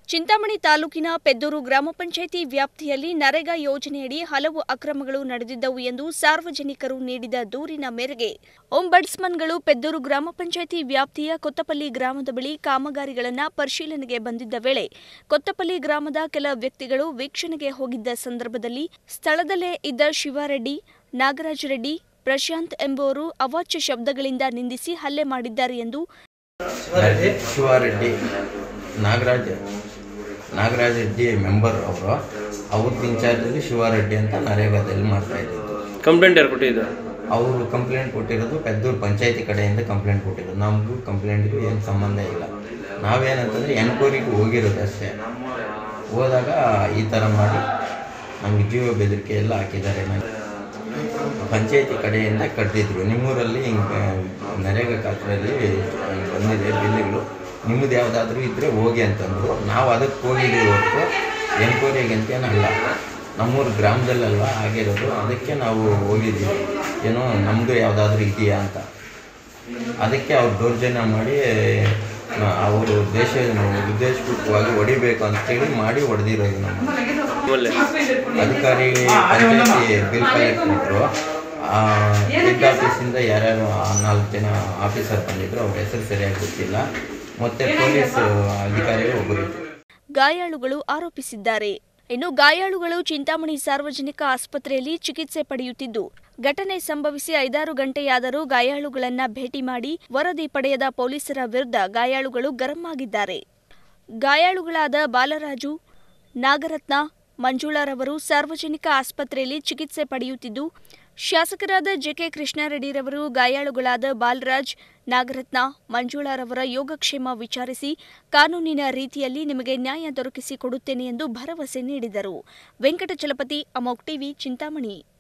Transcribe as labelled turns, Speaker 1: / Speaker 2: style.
Speaker 1: ಚಿಂತಾಮಣಿ ತಾಲೂಕಿನ ಪೆದ್ದೂರು ಗ್ರಾಮ ಪಂಚಾಯಿತಿ ವ್ಯಾಪ್ತಿಯಲ್ಲಿ ನರೇಗಾ ಯೋಜನೆಯಡಿ ಹಲವು ಅಕ್ರಮಗಳು ನಡೆದಿದ್ದವು ಎಂದು ಸಾರ್ವಜನಿಕರು ನೀಡಿದ ದೂರಿನ ಮೇರೆಗೆ ಒಂಬಡ್ಸ್ಮನ್ಗಳು ಪೆದ್ದೂರು ಗ್ರಾಮ ಪಂಚಾಯಿತಿ ವ್ಯಾಪ್ತಿಯ ಕೊತ್ತಪಲ್ಲಿ ಗ್ರಾಮದ ಬಳಿ ಕಾಮಗಾರಿಗಳನ್ನು ಪರಿಶೀಲನೆಗೆ ಬಂದಿದ್ದ ವೇಳೆ ಕೊತ್ತಪಲ್ಲಿ ಗ್ರಾಮದ ಕೆಲ ವ್ಯಕ್ತಿಗಳು ವೀಕ್ಷಣೆಗೆ ಹೋಗಿದ್ದ ಸಂದರ್ಭದಲ್ಲಿ ಸ್ಥಳದಲ್ಲೇ ಇದ್ದ ಶಿವಾರೆಡ್ಡಿ ನಾಗರಾಜ ರೆಡ್ಡಿ ಪ್ರಶಾಂತ್ ಎಂಬುವರು ಅವಾಚ್ಯ ಶಬ್ದಗಳಿಂದ ನಿಂದಿಸಿ ಹಲ್ಲೆ ಮಾಡಿದ್ದಾರೆ ಎಂದು
Speaker 2: ಶಿವಾರೆಡ್ಡಿ ನಾಗರಾಜ್ ನಾಗರಾಜ್ ರೆಡ್ಡಿ ಮೆಂಬರ್ ಅವರು ಅವ್ರದ್ದು ಇನ್ಚಾರ್ಜಲ್ಲಿ ಶಿವಾರೆಡ್ಡಿ ಅಂತ ನರೇಗಾದಲ್ಲಿ ಮಾಡ್ತಾ ಇದ್ದಿದ್ದು
Speaker 3: ಕಂಪ್ಲೇಂಟ್ ಯಾರು ಕೊಟ್ಟಿದ್ದು
Speaker 2: ಅವರು ಕಂಪ್ಲೇಂಟ್ ಕೊಟ್ಟಿರೋದು ಪೆದ್ದೂರು ಪಂಚಾಯತಿ ಕಡೆಯಿಂದ ಕಂಪ್ಲೇಂಟ್ ಕೊಟ್ಟಿರೋದು ನಮಗೂ ಕಂಪ್ಲೇಂಟ್ಗೂ ಏನು ಸಂಬಂಧ ಇಲ್ಲ ನಾವೇನಂತಂದರೆ ಎನ್ಕ್ವೈರಿಗೆ ಹೋಗಿರೋದು ಅಷ್ಟೇ ಹೋದಾಗ ಈ ಥರ ಮಾಡಿ ನಮಗೆ ಜೀವ ಬೆದರಿಕೆ ಎಲ್ಲ ಹಾಕಿದ್ದಾರೆ ನನಗೆ ಪಂಚಾಯತಿ ಕಡೆಯಿಂದ ಕರೆದಿದ್ರು ನಿಮ್ಮೂರಲ್ಲಿ ಹಿಂಗೆ ನರೇಗಾ ಖಾತ್ರಲ್ಲಿ ಬಂದಿದೆ ಬಿಲ್ലുಗಳು ನಿಮ್ಮದು ಯಾವುದಾದ್ರೂ ಇದ್ದರೆ ಹೋಗಿ ಅಂತಂದರು ನಾವು ಅದಕ್ಕೆ ಹೋಗಿದ್ದೀವಿ ಹೊರತು ಎನ್ಕ್ವೈರಿಗೆ ಅಂತೇನಲ್ಲ ನಮ್ಮೂರು ಗ್ರಾಮದಲ್ಲಲ್ವ ಆಗಿರೋದು ಅದಕ್ಕೆ ನಾವು ಹೋಗಿದ್ದೀವಿ ಏನೋ ನಮ್ಮದು ಯಾವುದಾದ್ರೂ ಇದೆಯಾ ಅಂತ ಅದಕ್ಕೆ ಅವ್ರು ದೌರ್ಜನ್ಯ ಮಾಡಿ ಅವರು ದೇಶ ಉದ್ದೇಶಪೂರ್ವಕವಾಗಿ ಹೊಡಿಬೇಕು ಅಂತೇಳಿ ಮಾಡಿ ಹೊಡೆದಿರೋದು ನಮ್ಮ
Speaker 3: ಆಮೇಲೆ
Speaker 2: ಅಧಿಕಾರಿ ಪಂಚಾಯತಿ ಬಿಲ್ ಕಲೆಕ್ಟರ್ ಇದ್ರು ಹೆಡ್ ಆಫೀಸಿಂದ ಯಾರ್ಯಾರು ಆ ನಾಲ್ಕು ಜನ ಆಫೀಸರ್ ಬಂದಿದ್ರು ಅವ್ರ ಹೆಸರು ಸರಿಯಾಗಿ ಗೊತ್ತಿಲ್ಲ ಮತ್ತೆ ಪೊಲೀಸ್ ಅಧಿಕಾರಿಗಳು ಒಬ್ಬರು ಇದ್ರು
Speaker 1: ಗಾಯಾಳುಗಳು ಆರೋಪಿಸಿದ್ದಾರೆ ಇನ್ನು ಗಾಯಾಳುಗಳು ಚಿಂತಾಮಣಿ ಸಾರ್ವಜನಿಕ ಆಸ್ಪತ್ರೆಯಲ್ಲಿ ಚಿಕಿತ್ಸೆ ಪಡೆಯುತ್ತಿದ್ದು ಘಟನೆ ಸಂಭವಿಸಿ ಐದಾರು ಗಂಟೆಯಾದರೂ ಗಾಯಾಳುಗಳನ್ನ ಭೇಟಿ ಮಾಡಿ ವರದಿ ಪಡೆಯದ ಪೊಲೀಸರ ವಿರುದ್ಧ ಗಾಯಾಳುಗಳು ಗರಂ ಆಗಿದ್ದಾರೆ ಗಾಯಾಳುಗಳಾದ ಬಾಲರಾಜು ನಾಗರತ್ನ ಮಂಜುಳಾರವರು ಸಾರ್ವಜನಿಕ ಆಸ್ಪತ್ರೆಯಲ್ಲಿ ಚಿಕಿತ್ಸೆ ಪಡೆಯುತ್ತಿದ್ದು ಶಾಸಕರಾದ ಜೆಕೆ ಕೃಷ್ಣಾರೆಡ್ಡಿರವರು ಗಾಯಾಳುಗಳಾದ ಬಾಲರಾಜ್ ನಾಗರತ್ನ ಮಂಜುಳಾರವರ ಯೋಗಕ್ಷೇಮ ವಿಚಾರಿಸಿ ಕಾನೂನಿನ ರೀತಿಯಲ್ಲಿ ನಿಮಗೆ ನ್ಯಾಯ ದೊರಕಿಸಿ ಕೊಡುತ್ತೇನೆ ಎಂದು ಭರವಸೆ ನೀಡಿದರು ವೆಂಕಟಚಲಪತಿ ಅಮೋಕ್ ಟಿವಿ ಚಿಂತಾಮಣಿ